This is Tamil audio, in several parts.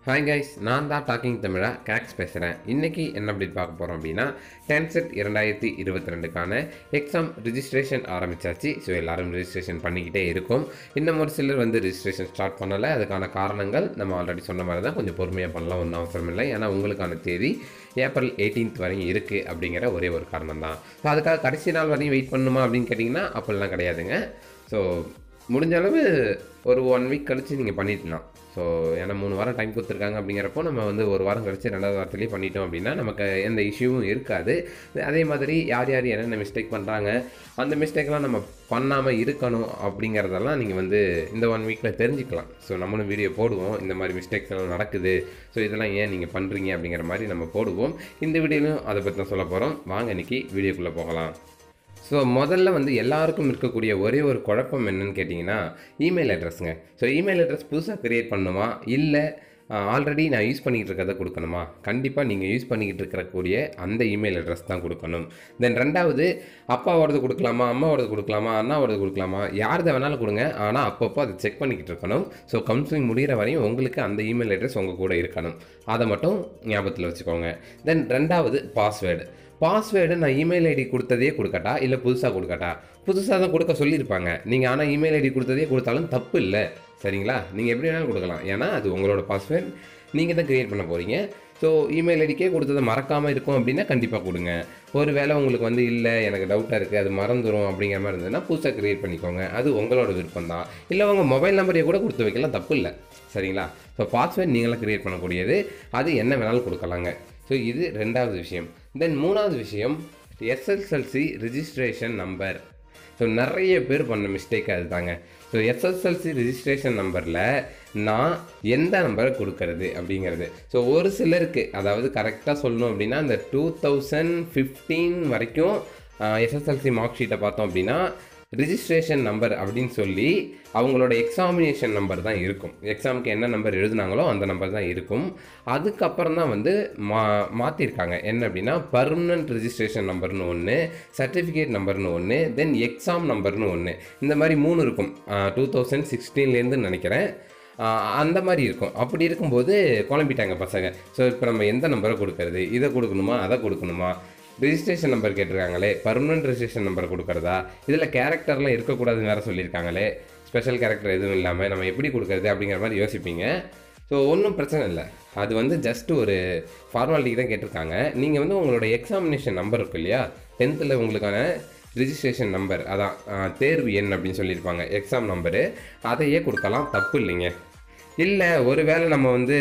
ஹாய் கைஸ் நான் தான் டாக்கிங் தமிழா கேக்ஸ் பேசுகிறேன் இன்றைக்கி என்ன அப்டேட் பார்க்க போகிறோம் அப்படின்னா டென்செட் இரண்டாயிரத்தி இருபத்தி ரெண்டுக்கான எக்ஸாம் ரிஜிஸ்ட்ரேஷன் ஆரம்பிச்சாச்சு ஸோ எல்லாரும் ரிஜிஸ்ட்ரேஷன் பண்ணிக்கிட்டே இருக்கும் இன்னும் ஒரு சிலர் வந்து ரிஜிஸ்ட்ரேஷன் ஸ்டார்ட் பண்ணலை அதுக்கான காரணங்கள் நம்ம ஆல்ரெடி சொன்ன மாதிரி தான் கொஞ்சம் பொறுமையாக பண்ணலாம் ஒன்றும் அவசரம் இல்லை ஏன்னா உங்களுக்கான தேதி ஏப்ரல் 18th வரையும் இருக்குது அப்படிங்கிற ஒரே ஒரு காரணம் தான் ஸோ அதுக்காக கடைசி நாள் வரையும் வெயிட் பண்ணணுமா அப்படின்னு கேட்டிங்கன்னா அப்படிலாம் கிடையாதுங்க ஸோ முடிஞ்ச அளவு ஒரு ஒன் வீக் கழித்து நீங்கள் பண்ணிடலாம் ஸோ ஏன்னா மூணு வாரம் டைம் கொடுத்துருக்காங்க அப்படிங்கிறப்போ நம்ம வந்து ஒரு வாரம் கழிச்சு ரெண்டாவது வாரத்துலேயே பண்ணிட்டோம் அப்படின்னா நமக்கு எந்த இஷ்யூவும் இருக்காது அதே மாதிரி யார் யார் என்னென்ன மிஸ்டேக் பண்ணுறாங்க அந்த மிஸ்டேக்லாம் நம்ம பண்ணாமல் இருக்கணும் அப்படிங்கிறதெல்லாம் நீங்கள் வந்து இந்த ஒன் வீக்கில் தெரிஞ்சுக்கலாம் ஸோ நம்மளும் வீடியோ போடுவோம் இந்த மாதிரி மிஸ்டேக்ஸ் எல்லாம் நடக்குது ஸோ இதெல்லாம் ஏன் நீங்கள் பண்ணுறீங்க அப்படிங்கிற மாதிரி நம்ம போடுவோம் இந்த வீடியோலையும் அதை பற்றி தான் சொல்ல போகிறோம் வாங்க இன்னைக்கு வீடியோக்குள்ளே போகலாம் ஸோ முதல்ல வந்து எல்லாருக்கும் இருக்கக்கூடிய ஒரே ஒரு குழப்பம் என்னன்னு கேட்டிங்கன்னா இமெயில் அட்ரஸ்ங்க ஸோ இமெயில் அட்ரஸ் புதுசாக க்ரியேட் பண்ணணுமா இல்லை ஆல்ரெடி நான் யூஸ் பண்ணிக்கிட்டு இருக்கிறத கொடுக்கணுமா கண்டிப்பாக நீங்கள் யூஸ் பண்ணிக்கிட்டு இருக்கக்கூடிய அந்த இமெயில் அட்ரஸ் தான் கொடுக்கணும் தென் ரெண்டாவது அப்பாவோடது கொடுக்கலாமா அம்மாவோடது கொடுக்கலாமா அண்ணாவோடது கொடுக்கலாமா யார்தை வேணாலும் கொடுங்க ஆனால் அப்பப்போ அதை செக் பண்ணிக்கிட்டு இருக்கணும் ஸோ கவுன்சிலிங் முடிகிற வரையும் உங்களுக்கு அந்த இமெயில் அட்ரஸ் உங்கள் கூட இருக்கணும் அதை மட்டும் ஞாபகத்தில் வச்சுக்கோங்க தென் ரெண்டாவது பாஸ்வேர்டு பாஸ்வேர்டு நான் இமெயில் ஐடி கொடுத்ததே கொடுக்கட்டா இல்லை புதுசாக கொடுக்கட்டா புதுசாக தான் கொடுக்க சொல்லியிருப்பாங்க நீங்கள் ஆனால் இமெயில் ஐடி கொடுத்ததே கொடுத்தாலும் தப்பு இல்லை சரிங்களா நீங்கள் எப்படி வேணாலும் கொடுக்கலாம் ஏன்னா அது உங்களோட பாஸ்வேர்டு நீங்கள் தான் க்ரியேட் பண்ண போகிறீங்க ஸோ இமெயில் ஐடிக்கே கொடுத்ததை மறக்காமல் இருக்கும் அப்படின்னா கண்டிப்பாக கொடுங்க ஒரு வேளை உங்களுக்கு வந்து இல்லை எனக்கு டவுட்டாக இருக்குது அது மறந்துடும் அப்படிங்கிற மாதிரி இருந்ததுன்னா புதுசாக க்ரியேட் பண்ணிக்கோங்க அது உங்களோட விருப்பம் தான் இல்லை உங்கள் மொபைல் நம்பரையே கூட கொடுத்து வைக்கலாம் தப்பு இல்லை சரிங்களா ஸோ பாஸ்வேர்ட் நீங்களாம் க்ரியேட் பண்ணக்கூடியது அது என்ன வேணாலும் கொடுக்கலாங்க ஸோ இது ரெண்டாவது விஷயம் தென் மூணாவது விஷயம் எஸ்எஸ்எல்சி ரிஜிஸ்ட்ரேஷன் நம்பர் ஸோ நிறைய பேர் பண்ண மிஸ்டேக் அதுதாங்க ஸோ எஸ்எஸ்எல்சி ரிஜிஸ்ட்ரேஷன் நம்பரில் நான் எந்த நம்பரை கொடுக்கறது அப்படிங்கிறது ஸோ ஒரு சிலருக்கு அதாவது கரெக்டாக சொல்லணும் அப்படின்னா இந்த டூ தௌசண்ட் ஃபிஃப்டீன் வரைக்கும் எஸ்எஸ்எல்சி மார்க் ஷீட்டை பார்த்தோம் அப்படின்னா ரிஜிஸ்ட்ரேஷன் நம்பர் அப்படின்னு சொல்லி அவங்களோட எக்ஸாமினேஷன் நம்பர் தான் இருக்கும் எக்ஸாமுக்கு என்ன நம்பர் எழுதுனாங்களோ அந்த நம்பர் தான் இருக்கும் அதுக்கப்புறம் தான் வந்து மா மாற்றிருக்காங்க என்ன அப்படின்னா பர்மனன்ட் ரிஜிஸ்ட்ரேஷன் நம்பர்னு ஒன்று சர்டிஃபிகேட் நம்பர்னு ஒன்று தென் எக்ஸாம் நம்பர்னு ஒன்று இந்த மாதிரி மூணு இருக்கும் டூ தௌசண்ட் சிக்ஸ்டீன்லேருந்து நினைக்கிறேன் ஆஹ் அந்த மாதிரி இருக்கும் அப்படி இருக்கும்போது குழம்பிட்டாங்க பசங்க ஸோ இப்போ நம்ம எந்த நம்பரை கொடுக்கறது இதை கொடுக்கணுமா அதை கொடுக்கணுமா ரிஜிஸ்ட்ரேஷன் நம்பர் கேட்டிருக்காங்களே பர்மனன்ட் ரிஜிஸ்ட்ரேஷன் நம்பர் கொடுக்குறதா இதில் கேரக்டர்லாம் இருக்கக்கூடாதுன்னு வேறு சொல்லியிருக்காங்களே ஸ்பெஷல் கேரக்டர் எதுவும் இல்லாமல் நம்ம எப்படி கொடுக்குறது அப்படிங்கிற மாதிரி யோசிப்பீங்க ஸோ ஒன்றும் பிரச்சனை இல்லை அது வந்து ஜஸ்ட் ஒரு ஃபார்மாலிட்டிக்கு தான் கேட்டிருக்காங்க நீங்கள் வந்து உங்களோட எக்ஸாமினேஷன் நம்பர் இருக்கு இல்லையா டென்த்தில் உங்களுக்கான ரிஜிஸ்ட்ரேஷன் நம்பர் அதான் ஆஹ், தேர்வு எண் அப்படின்னு சொல்லியிருப்பாங்க எக்ஸாம் நம்பரு அதையே கொடுக்கலாம் தப்பு இல்லைங்க இல்லை ஒருவேளை நம்ம வந்து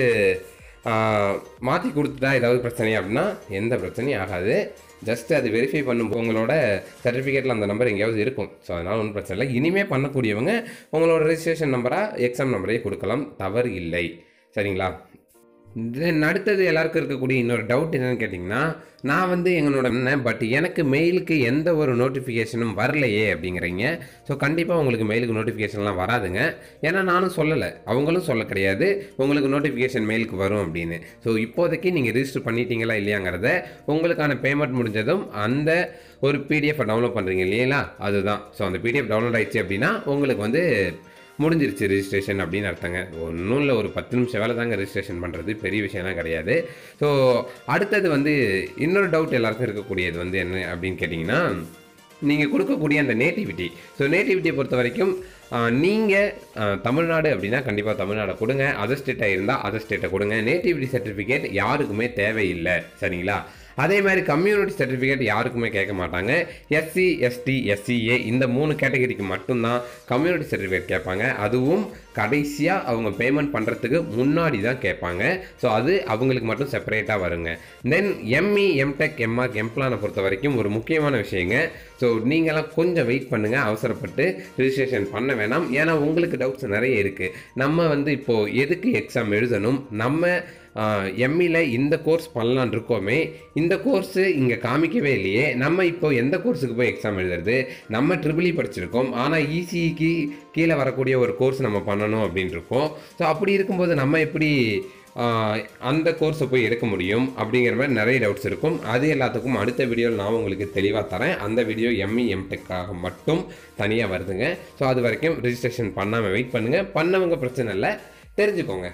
மாற்றி கொடுத்துட்டா ஏதாவது பிரச்சனை அப்படின்னா எந்த பிரச்சனையும் ஆகாது ஜஸ்ட் அது வெரிஃபை பண்ணும் உங்களோட சர்டிஃபிகேட்டில் அந்த நம்பர் எங்கேயாவது இருக்கும் ஸோ அதனால் ஒன்றும் பிரச்சனை இல்லை இனிமேல் பண்ணக்கூடியவங்க உங்களோட ரெஜிஸ்ட்ரேஷன் நம்பராக எக்ஸாம் நம்பரையே கொடுக்கலாம் தவறு இல்லை சரிங்களா தென் அடுத்தது எல்லாருக்கும் இருக்கக்கூடிய இன்னொரு டவுட் என்னன்னு கேட்டிங்கன்னா நான் வந்து எங்களோட பட் எனக்கு மெயிலுக்கு எந்த ஒரு நோட்டிஃபிகேஷனும் வரலையே அப்படிங்கிறீங்க ஸோ கண்டிப்பாக உங்களுக்கு மெயிலுக்கு நோட்டிஃபிகேஷன்லாம் வராதுங்க ஏன்னா நானும் சொல்லலை அவங்களும் சொல்ல கிடையாது உங்களுக்கு நோட்டிஃபிகேஷன் மெயிலுக்கு வரும் அப்படின்னு ஸோ இப்போதைக்கு நீங்கள் ரிஜிஸ்டர் பண்ணிட்டீங்களா இல்லையாங்கிறத உங்களுக்கான பேமெண்ட் முடிஞ்சதும் அந்த ஒரு பிடிஎஃப் டவுன்லோட் பண்ணுறீங்க இல்லைங்களா அதுதான் ஸோ அந்த பிடிஎஃப் டவுன்லோட் ஆயிடுச்சு அப்படின்னா உங்களுக்கு வந்து முடிஞ்சிருச்சு ரிஜிஸ்ட்ரேஷன் அப்படின்னு அர்த்தங்க ஒன்றும் இல்லை ஒரு பத்து நிமிஷம் வேலை தாங்க ரிஜிஸ்ட்ரேஷன் பண்ணுறது பெரிய விஷயம்லாம் கிடையாது ஸோ அடுத்தது வந்து இன்னொரு டவுட் எல்லாருக்கும் இருக்கக்கூடியது வந்து என்ன அப்படின்னு கேட்டிங்கன்னா நீங்கள் கொடுக்கக்கூடிய அந்த நேட்டிவிட்டி ஸோ நேட்டிவிட்டியை பொறுத்த வரைக்கும் நீங்கள் தமிழ்நாடு அப்படின்னா கண்டிப்பாக தமிழ்நாடை கொடுங்க அதர் ஸ்டேட்டாக இருந்தால் அதர் ஸ்டேட்டை கொடுங்க நேட்டிவிட்டி சர்டிஃபிகேட் யாருக்குமே தேவையில்லை சரிங்களா அதே மாதிரி கம்யூனிட்டி சர்டிஃபிகேட் யாருக்குமே கேட்க மாட்டாங்க எஸ்சி எஸ்டி எஸ்சிஏ இந்த மூணு கேட்டகரிக்கு மட்டும்தான் கம்யூனிட்டி சர்டிஃபிகேட் கேட்பாங்க அதுவும் கடைசியாக அவங்க பேமெண்ட் பண்ணுறதுக்கு முன்னாடி தான் கேட்பாங்க ஸோ அது அவங்களுக்கு மட்டும் செப்பரேட்டாக வருங்க தென் எம்இ எம்டெக் எம்ஆர்க் எம்ப்ளானை பொறுத்த வரைக்கும் ஒரு முக்கியமான விஷயங்க ஸோ நீங்களாம் கொஞ்சம் வெயிட் பண்ணுங்கள் அவசரப்பட்டு ரிஜிஸ்ட்ரேஷன் பண்ண வேணாம் ஏன்னா உங்களுக்கு டவுட்ஸ் நிறைய இருக்குது நம்ம வந்து இப்போது எதுக்கு எக்ஸாம் எழுதணும் நம்ம எம்இல இந்த கோர்ஸ் பண்ணலான் இருக்கோமே இந்த கோர்ஸு இங்கே காமிக்கவே இல்லையே நம்ம இப்போ எந்த கோர்ஸுக்கு போய் எக்ஸாம் எழுதுறது நம்ம ட்ரிபிளி படிச்சிருக்கோம் ஆனால் இசிக்கு கீழே வரக்கூடிய ஒரு கோர்ஸ் நம்ம பண்ணணும் அப்படின்னு இருக்கோம் ஸோ அப்படி இருக்கும்போது நம்ம எப்படி ஆஹ், அந்த கோர்ஸை போய் எடுக்க முடியும் அப்படிங்கிற மாதிரி நிறைய டவுட்ஸ் இருக்கும் அது எல்லாத்துக்கும் அடுத்த வீடியோவில் நான் உங்களுக்கு தெளிவாக தரேன் அந்த வீடியோ எம்இ எம்டெக்காக மட்டும் தனியாக வருதுங்க ஸோ அது வரைக்கும் ரிஜிஸ்ட்ரேஷன் பண்ணாமல் வெயிட் பண்ணுங்கள் பண்ணவங்க பிரச்சனை இல்லை தெரிஞ்சுக்கோங்க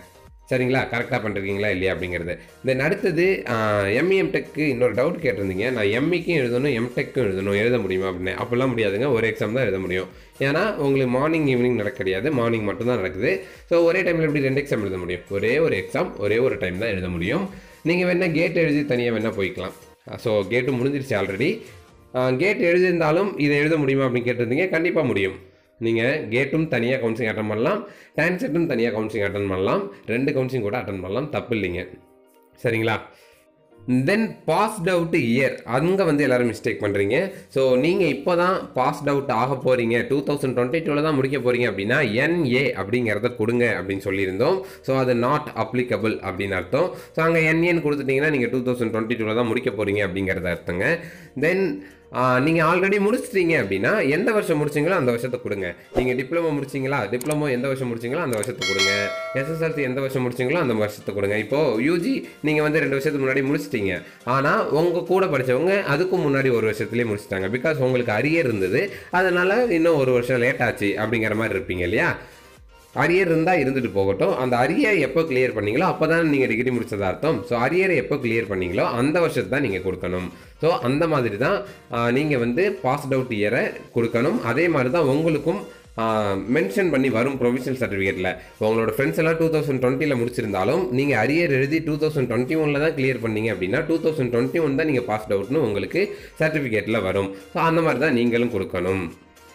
சரிங்களா கரெக்டாக பண்ணிருக்கீங்களா இல்லையா அப்படிங்கிறது தென் அடுத்தது எம்இஎம் டெக்கு இன்னொரு டவுட் கேட்டிருந்தீங்க நான் எம்இக்கும் எழுதணும் எம்டெக்கும் எழுதணும் எழுத முடியுமா அப்படின்னு அப்படிலாம் முடியாதுங்க ஒரு எக்ஸாம் தான் எழுத முடியும் ஏன்னா உங்களுக்கு மார்னிங் ஈவினிங் நடக்க கிடையாது மார்னிங் மட்டும்தான் நடக்குது ஸோ ஒரே டைமில் எப்படி ரெண்டு எக்ஸாம் எழுத முடியும் ஒரே ஒரு எக்ஸாம் ஒரே ஒரு டைம் தான் எழுத முடியும் நீங்கள் வேணால் கேட் எழுதி தனியாக வேணால் போய்க்கலாம் ஸோ கேட்டு முடிஞ்சிருச்சு ஆல்ரெடி கேட் எழுதியிருந்தாலும் இதை எழுத முடியுமா அப்படின்னு கேட்டிருந்தீங்க கண்டிப்பாக முடியும் நீங்கள் கேட்டும் தனியாக கவுன்சிலிங் அட்டன் பண்ணலாம் டான்செட்டும் தனியாக கவுன்சிலிங் அட்டன் பண்ணலாம் ரெண்டு கவுன்சிலிங் கூட அட்டன் பண்ணலாம் தப்பு இல்லைங்க சரிங்களா தென் பாஸ்ட் அவுட் இயர் அங்கே வந்து எல்லாரும் மிஸ்டேக் பண்ணுறீங்க ஸோ நீங்கள் இப்போ தான் பாஸ்ட் அவுட் ஆக போகிறீங்க டூ தௌசண்ட் டுவெண்ட்டி டூவில் தான் முடிக்க போகிறீங்க அப்படின்னா என்ஏ அப்படிங்கிறத கொடுங்க அப்படின்னு சொல்லியிருந்தோம் ஸோ அது நாட் அப்ளிகபிள் அப்படின்னு அர்த்தம் ஸோ அங்கே என்ஏன்னு கொடுத்துட்டிங்கன்னா நீங்கள் டூ தௌசண்ட் டுவெண்ட்டி டூவில் தான் முடிக்க போகிறீங்க அப்படிங்கிறத அர்த்தங்க தென் நீங்கள் ஆல்ரெடி முடிச்சிட்டீங்க அப்படின்னா எந்த வருஷம் முடிச்சிங்களோ அந்த வருஷத்தை கொடுங்க நீங்கள் டிப்ளமோ முடிச்சிங்களா டிப்ளமோ எந்த வருஷம் முடிச்சிங்களோ அந்த வருஷத்தை கொடுங்க எஸ்எஸ்எல்சி எந்த வருஷம் முடிச்சிங்களோ அந்த வருஷத்தை கொடுங்க இப்போது யூஜி நீங்கள் வந்து ரெண்டு வருஷத்துக்கு முன்னாடி முடிச்சிட்டீங்க ஆனால் உங்கள் கூட படித்தவங்க அதுக்கும் முன்னாடி ஒரு வருஷத்துலேயே முடிச்சிட்டாங்க பிகாஸ் உங்களுக்கு அரியர் இருந்தது அதனால் இன்னும் ஒரு வருஷம் லேட் ஆச்சு அப்படிங்கிற மாதிரி இருப்பீங்க இல்லையா அரியர் இருந்தால் இருந்துட்டு போகட்டும் அந்த அரியரை எப்போ கிளியர் பண்ணீங்களோ அப்போ தான் நீங்கள் டிகிரி முடிச்சதா அர்த்தம் ஸோ அரியரை எப்போ கிளியர் பண்ணீங்களோ அந்த வருஷத்தை தான் நீங்கள் கொடுக்கணும் ஸோ அந்த மாதிரி தான் நீங்கள் வந்து பாஸ்ட் அவுட் இயரை கொடுக்கணும் அதே மாதிரி தான் உங்களுக்கும் மென்ஷன் பண்ணி வரும் ப்ரொவிஷனல் சர்டிஃபிகேட்டில் உங்களோட ஃப்ரெண்ட்ஸ் எல்லாம் டூ தௌசண்ட் டுவெண்ட்டியில் முடிச்சிருந்தாலும் நீங்கள் அரியர் எழுதி டூ தௌசண்ட் டுவெண்ட்டி ஒனில் தான் கிளியர் பண்ணீங்க அப்படின்னா டூ தௌசண்ட் டுவெண்ட்டி ஒன் தான் நீங்கள் பாஸ்ட் அவுட்னு உங்களுக்கு சர்டிஃபிகேட்டில் வரும் ஸோ அந்த மாதிரி தான் நீங்களும் கொடுக்கணும்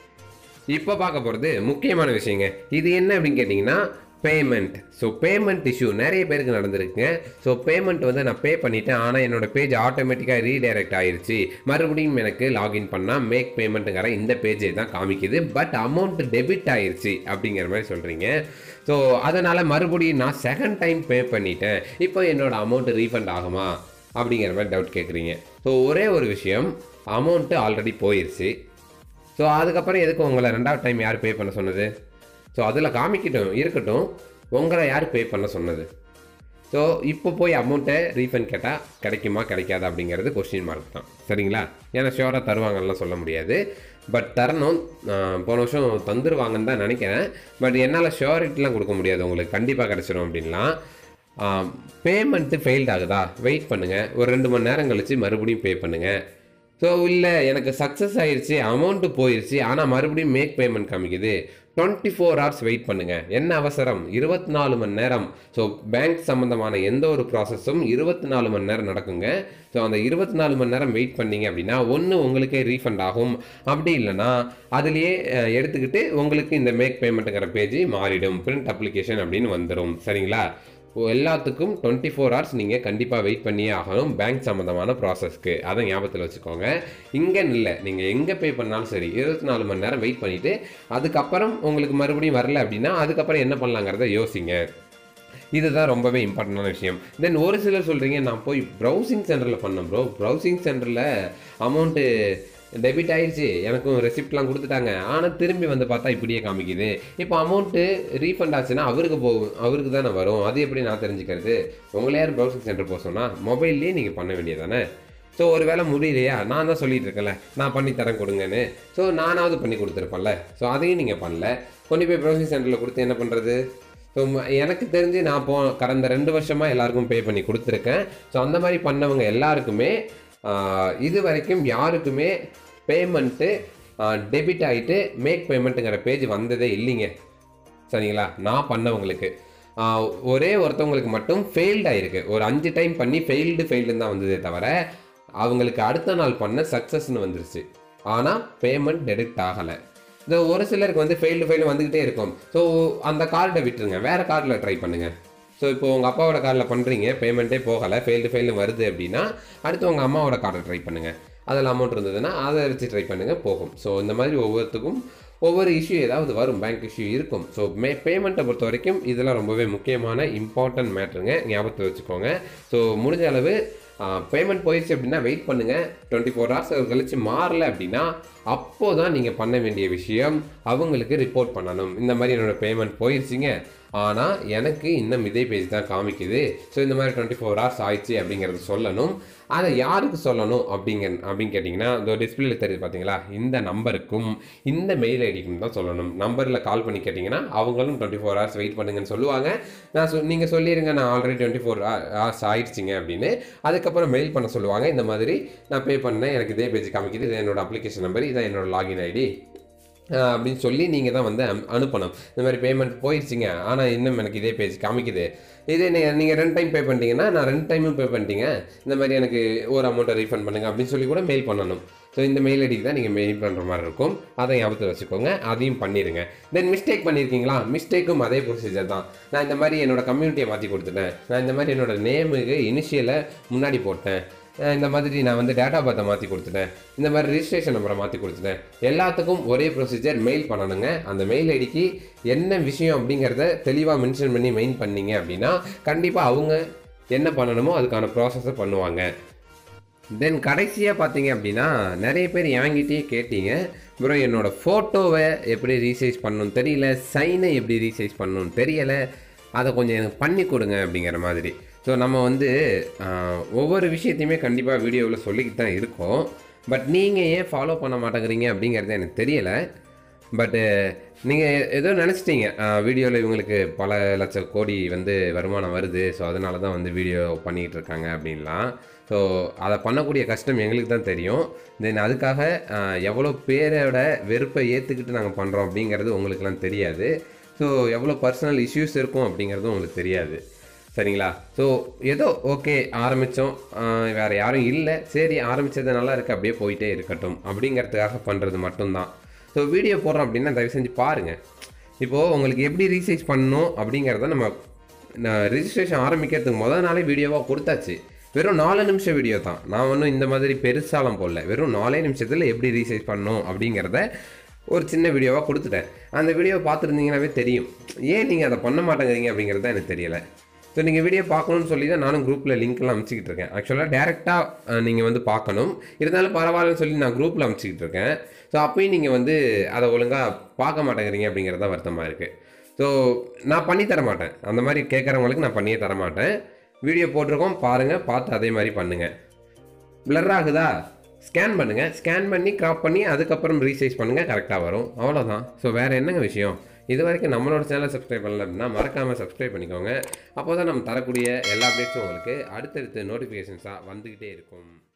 இப்போ பார்க்க போகிறது முக்கியமான விஷயங்க இது என்ன அப்படின்னு கேட்டிங்கன்னா பேமெண்ட் ஸோ பேமெண்ட் இஷ்யூ நிறைய பேருக்கு நடந்திருக்குங்க ஸோ பேமெண்ட் வந்து நான் பே பண்ணிட்டேன் ஆனால் என்னோட பேஜ் ஆட்டோமேட்டிக்காக ரீடைரக்ட் ஆயிருச்சு மறுபடியும் எனக்கு லாகின் பண்ணால் மேக் பேமெண்ட்டுங்கிற இந்த பேஜை தான் காமிக்குது பட் அமௌண்ட் டெபிட் ஆயிருச்சு அப்படிங்கிற மாதிரி சொல்கிறீங்க ஸோ அதனால் மறுபடியும் நான் செகண்ட் டைம் பே பண்ணிட்டேன் இப்போ என்னோட அமௌண்ட் ரீஃபண்ட் ஆகுமா அப்படிங்கிற மாதிரி டவுட் கேட்குறீங்க ஸோ ஒரே ஒரு விஷயம் அமௌண்ட்டு ஆல்ரெடி போயிருச்சு ஸோ அதுக்கப்புறம் எதுக்கு உங்களை ரெண்டாவது டைம் யார் பே பண்ண சொன்னது ஸோ அதில் காமிக்கட்டும் இருக்கட்டும் உங்களை யார் பே பண்ண சொன்னது ஸோ இப்போ போய் அமௌண்ட்டை ரீஃபண்ட் கேட்டால் கிடைக்குமா கிடைக்காதா அப்படிங்கிறது கொஸ்டின் மார்க் தான் சரிங்களா ஏன்னா ஷியோராக தருவாங்கலாம் சொல்ல முடியாது பட் தரணும் ஆஹ் போன வருஷம் தந்துருவாங்கன்னு தான் நினைக்கிறேன் பட் என்னால் ஷியோரிட்டிலாம் கொடுக்க முடியாது உங்களுக்கு கண்டிப்பாக கிடச்சிரும் அப்படின்லாம் பேமெண்ட்டு ஃபெயில்ட் ஆகுதா வெயிட் பண்ணுங்கள் ஒரு ரெண்டு மணி நேரம் கழித்து மறுபடியும் பே பண்ணுங்கள் ஸோ இல்லை எனக்கு சக்ஸஸ் ஆயிடுச்சு அமௌண்ட்டு போயிடுச்சு ஆனால் மறுபடியும் மேக் பேமெண்ட் காமிக்குது டுவெண்ட்டி ஃபோர் ஹவர்ஸ் வெயிட் பண்ணுங்கள் என்ன அவசரம் இருபத்தி நாலு மணி நேரம் ஸோ பேங்க் சம்மந்தமான எந்த ஒரு ப்ராசஸும் இருபத்தி நாலு மணி நேரம் நடக்குங்க ஸோ அந்த இருபத்தி நாலு மணி நேரம் வெயிட் பண்ணீங்க அப்படின்னா ஒன்று உங்களுக்கே ரீஃபண்ட் ஆகும் அப்படி இல்லைன்னா அதுலேயே அஹ், எடுத்துக்கிட்டு உங்களுக்கு இந்த மேக் பேமெண்ட்டுங்கிற பேஜ் மாறிடும் பிரிண்ட் அப்ளிகேஷன் அப்படின்னு வந்துடும் சரிங்களா ஓ, எல்லாத்துக்கும் டுவெண்ட்டி ஃபோர் ஹவர்ஸ் நீங்கள் கண்டிப்பாக வெயிட் பண்ணியே ஆகணும் பேங்க் சம்மந்தமான ப்ராசஸ்க்கு அதை ஞாபகத்தில் வச்சுக்கோங்க இங்கே இல்லை நீங்கள் எங்கே பே பண்ணாலும் சரி இருபத்தி நாலு மணி நேரம் வெயிட் பண்ணிவிட்டு அதுக்கப்புறம் உங்களுக்கு மறுபடியும் வரல அப்படின்னா அதுக்கப்புறம் என்ன பண்ணலாங்கிறத யோசிங்க இதுதான் ரொம்பவே இம்பார்ட்டண்டான விஷயம் தென் ஒரு சிலர் சொல்கிறீங்க நான் போய் ப்ரௌசிங் சென்டரில் பண்ணேன் ப்ரோ ப்ரௌசிங் சென்டரில் அமௌண்ட்டு டெபிட் ஆயிடுச்சு எனக்கும் ரெசிப்ட்லாம் கொடுத்துட்டாங்க ஆனால் திரும்பி வந்து பார்த்தா இப்படியே காமிக்குது இப்போ அமௌண்ட்டு ரீஃபண்ட் ஆச்சுன்னா அவருக்கு போகும் அவருக்கு தானே வரும் அது எப்படி நான் தெரிஞ்சுக்கிறது உங்களை யார் ப்ரௌசிங் சென்டர் போக சொன்னால் மொபைல்லேயே நீங்கள் பண்ண வேண்டியதானே ஸோ ஒரு வேளை முடியலையா நான் தான் சொல்லிட்டு இருக்கேன்ல நான் பண்ணி தரேன் கொடுங்கன்னு ஸோ நானாவது பண்ணி கொடுத்துருப்பேன்ல ஸோ அதையும் நீங்கள் பண்ணல கொண்டு போய் ப்ரௌசிங் சென்டரில் கொடுத்து என்ன பண்ணுறது ஸோ எனக்கு தெரிஞ்சு நான் போ கடந்த ரெண்டு வருஷமாக எல்லாருக்கும் பே பண்ணி கொடுத்துருக்கேன் ஸோ அந்த மாதிரி பண்ணவங்க எல்லாருக்குமே ஆஹ், இது வரைக்கும் யாருக்குமே பேமெண்ட்டு டெபிட் ஆகிட்டு மேக் பேமெண்ட்டுங்கிற பேஜ் வந்ததே இல்லைங்க சரிங்களா நான் பண்ணவங்களுக்கு ஆஹ், ஒரே ஒருத்தவங்களுக்கு மட்டும் ஃபெயில்ட் ஆயிருக்கு ஒரு அஞ்சு டைம் பண்ணி ஃபெயில்டு ஃபெயில்டுன்னு தான் வந்ததே தவிர அவங்களுக்கு அடுத்த நாள் பண்ண சக்ஸஸ்னு வந்துருச்சு ஆனால் பேமெண்ட் டெடிக்ட் ஆகலை இந்த ஒரு சிலருக்கு வந்து ஃபெயில்டு ஃபெயில்டு வந்துக்கிட்டே இருக்கும் ஸோ அந்த கார்டை விட்டுருங்க வேறு கார்டில் ட்ரை பண்ணுங்கள் ஸோ இப்போ உங்கள் அப்பாவோட கார்டில் பண்ணுறீங்க பேமெண்ட்டே போகலை ஃபெயில்டு ஃபெயில்டு வருது அப்படின்னா அடுத்து உங்கள் அம்மாவோட கார்டை ட்ரை பண்ணுங்கள் அதில் அமௌண்ட் இருந்ததுன்னா அதை வச்சு ட்ரை பண்ணுங்கள் போகும் ஸோ இந்த மாதிரி ஒவ்வொருத்துக்கும் ஒவ்வொரு இஷ்யூ ஏதாவது வரும் பேங்க் இஷ்யூ இருக்கும் ஸோ மே பேமெண்ட்டை பொறுத்த வரைக்கும் இதெல்லாம் ரொம்பவே முக்கியமான இம்பார்ட்டன்ட் மேட்ருங்க ஞாபகத்தில் வச்சுக்கோங்க ஸோ முடிஞ்ச அளவு பேமெண்ட் போயிடுச்சு அப்படின்னா வெயிட் பண்ணுங்கள் டுவெண்ட்டி ஃபோர் ஹவர்ஸ் கழிச்சு மாறல அப்படின்னா அப்போ தான் நீங்கள் பண்ண வேண்டிய விஷயம் அவங்களுக்கு ரிப்போர்ட் பண்ணணும் இந்த மாதிரி என்னோட பேமெண்ட் போயிடுச்சிங்க ஆனால் எனக்கு இன்னும் இதே பேஜ் தான் காமிக்குது ஸோ இந்த மாதிரி டுவெண்ட்டி ஃபோர் ஹவர்ஸ் ஆயிடுச்சு அப்படிங்கிறது சொல்லணும் அதை யாருக்கு சொல்லணும் அப்படிங்க அப்படின்னு கேட்டிங்கன்னா இந்த டிஸ்பிளேல தெரியுது பார்த்தீங்களா இந்த நம்பருக்கும் இந்த மெயில் ஐடிக்கும் தான் சொல்லணும் நம்பரில் கால் பண்ணி கேட்டிங்கன்னா அவங்களும் டுவெண்ட்டி ஃபோர் ஹவர்ஸ் வெயிட் பண்ணுங்கன்னு சொல்லுவாங்க நான் சொ நீங்கள் சொல்லிடுங்க நான் ஆல்ரெடி டுவெண்ட்டி ஃபோர் ஹவர்ஸ் ஆயிடுச்சிங்க அப்படின்னு அதுக்கப்புறம் மெயில் பண்ண சொல்லுவாங்க இந்த மாதிரி நான் பே பண்ணேன் எனக்கு இதே பேஜ் காமிக்குது இது என்னோட அப்ளிகேஷன் நம்பர் இதான் என்னோட லாகின் ஐடி அப்படின்னு சொல்லி நீங்கள் தான் வந்து அம்- அனுப்பணும் இந்த மாதிரி பேமெண்ட் போயிடுச்சிங்க ஆனால் இன்னும் எனக்கு இதே பேஜ் காமிக்குது இதே நீங்கள் நீங்கள் ரெண்டு டைம் பே பண்ணிட்டீங்கன்னா நான் ரெண்டு டைமும் பே பண்ணிட்டீங்க இந்த மாதிரி எனக்கு ஒரு அமௌண்ட்டை ரீஃபண்ட் பண்ணுங்க அப்படின்னு சொல்லி கூட மெயில் பண்ணணும் ஸோ இந்த மெயில் ஐடிக்கு தான் நீங்கள் மெயில் பண்ணுற மாதிரி இருக்கும் அதை ஞாபகத்தில் வச்சுக்கோங்க அதையும் பண்ணிடுங்க தென் மிஸ்டேக் பண்ணியிருக்கீங்களா மிஸ்டேக்கும் அதே ப்ரொசீஜர் தான் நான் இந்த மாதிரி என்னோட கம்யூனிட்டியை மாற்றி கொடுத்துட்டேன் நான் இந்த மாதிரி என்னோட நேமுக்கு இனிஷியலை முன்னாடி போட்டேன் அஹ் இந்த மாதிரி நான் வந்து டேட்டா பர்த்தை மாற்றி கொடுத்துட்டேன் இந்த மாதிரி ரிஜிஸ்ட்ரேஷன் நம்பரை மாற்றி கொடுத்துட்டேன் எல்லாத்துக்கும் ஒரே ப்ரொசீஜர் மெயில் பண்ணணுங்க அந்த மெயில் ஐடிக்கு என்ன விஷயம் அப்படிங்கிறத தெளிவாக மென்ஷன் பண்ணி மெயின் பண்ணீங்க அப்படின்னா கண்டிப்பாக அவங்க என்ன பண்ணணுமோ அதுக்கான ப்ராசஸை பண்ணுவாங்க தென் கடைசியாக பார்த்தீங்க அப்படின்னா நிறைய பேர் என்கிட்டயே கேட்டீங்க ப்ரோ என்னோட ஃபோட்டோவை எப்படி ரீசைஸ் பண்ணணும்னு தெரியல சைனை எப்படி ரீசைஸ் பண்ணணும்னு தெரியலை அதை கொஞ்சம் எனக்கு பண்ணி கொடுங்க அப்படிங்கிற மாதிரி ஸோ நம்ம வந்து ஆஹ், ஒவ்வொரு விஷயத்தையுமே கண்டிப்பாக வீடியோவில் சொல்லிக்கிட்டு தான் இருக்கோம் பட் நீங்கள் ஏன் ஃபாலோ பண்ண மாட்டேங்கிறீங்க அப்படிங்கிறது எனக்கு தெரியலை பட்டு நீங்கள் ஏதோ நினச்சிட்டீங்க வீடியோவில் இவங்களுக்கு பல லட்சம் கோடி வந்து வருமானம் வருது ஸோ அதனால தான் வந்து வீடியோ பண்ணிக்கிட்டு இருக்காங்க அப்படின்லாம் ஸோ அதை பண்ணக்கூடிய கஷ்டம் எங்களுக்கு தான் தெரியும் தென் அதுக்காக ஆஹ், எவ்வளோ பேரோட வெறுப்பை ஏற்றுக்கிட்டு நாங்கள் பண்ணுறோம் அப்படிங்கிறது உங்களுக்குலாம் தெரியாது ஸோ எவ்வளோ பர்சனல் இஷ்யூஸ் இருக்கும் அப்படிங்கிறதும் உங்களுக்கு தெரியாது சரிங்களா ஸோ ஏதோ ஓகே ஆரம்பித்தோம் வேறு யாரும் இல்லை சரி ஆரம்பித்தது நல்லா இருக்குது அப்படியே போயிட்டே இருக்கட்டும் அப்படிங்கிறதுக்காக பண்ணுறது மட்டும்தான் ஸோ வீடியோ போடுறோம் அப்படின்னா தயவு செஞ்சு பாருங்கள் இப்போது உங்களுக்கு எப்படி ரீசைஸ் பண்ணணும் அப்படிங்கிறத நம்ம ரிஜிஸ்ட்ரேஷன் ஆரம்பிக்கிறதுக்கு முதல் நாளே வீடியோவாக கொடுத்தாச்சு வெறும் நாலு நிமிஷம் வீடியோ தான் நான் ஒன்றும் இந்த மாதிரி பெருசாலாம் போடல வெறும் நாலே நிமிஷத்தில் எப்படி ரீசைஸ் பண்ணணும் அப்படிங்கிறத ஒரு சின்ன வீடியோவாக கொடுத்துட்டேன் அந்த வீடியோ பார்த்துருந்தீங்கன்னாவே தெரியும் ஏன் நீங்கள் அதை பண்ண மாட்டேங்கிறீங்க அப்படிங்கிறது தான் எனக்கு தெரியலை ஸோ நீங்கள் வீடியோ பார்க்கணும்னு சொல்லி தான் நானும் குரூப்பில் லிங்க்லாம் அனுப்பிச்சிக்கிட்டு இருக்கேன் ஆக்சுவலாக டேரெக்டாக நீங்கள் வந்து பார்க்கணும் இருந்தாலும் பரவாயில்லன்னு சொல்லி நான் குரூப்பில் அனுப்பிச்சிக்கிட்டு இருக்கேன் ஸோ அப்பயும் நீங்கள் வந்து அதை ஒழுங்காக பார்க்க மாட்டேங்கிறீங்க அப்படிங்கிறது தான் வருத்தமாக இருக்குது ஸோ நான் பண்ணி தர மாட்டேன் அந்த மாதிரி கேட்குறவங்களுக்கு நான் பண்ணியே தர மாட்டேன் வீடியோ போட்டிருக்கோம் பாருங்கள் பார்த்து அதே மாதிரி பண்ணுங்கள் பிளர் ஆகுதா ஸ்கேன் பண்ணுங்கள் ஸ்கேன் பண்ணி கிராப் பண்ணி அதுக்கப்புறம் ரீசைஸ் பண்ணுங்கள் கரெக்டாக வரும் அவ்வளோதான் ஸோ வேறு என்னங்க விஷயம் இது வரைக்கும் நம்மளோட சேனலை சப்ஸ்கிரைப் பண்ணல அப்படின்னா மறக்காமல் சப்ஸ்கிரைப் பண்ணிக்கோங்க அப்போ தான் நம்ம தரக்கூடிய எல்லா அப்டேட்ஸும் உங்களுக்கு அடுத்தடுத்து நோட்டிஃபிகேஷன்ஸாக வந்துக்கிட்டே இருக்கும்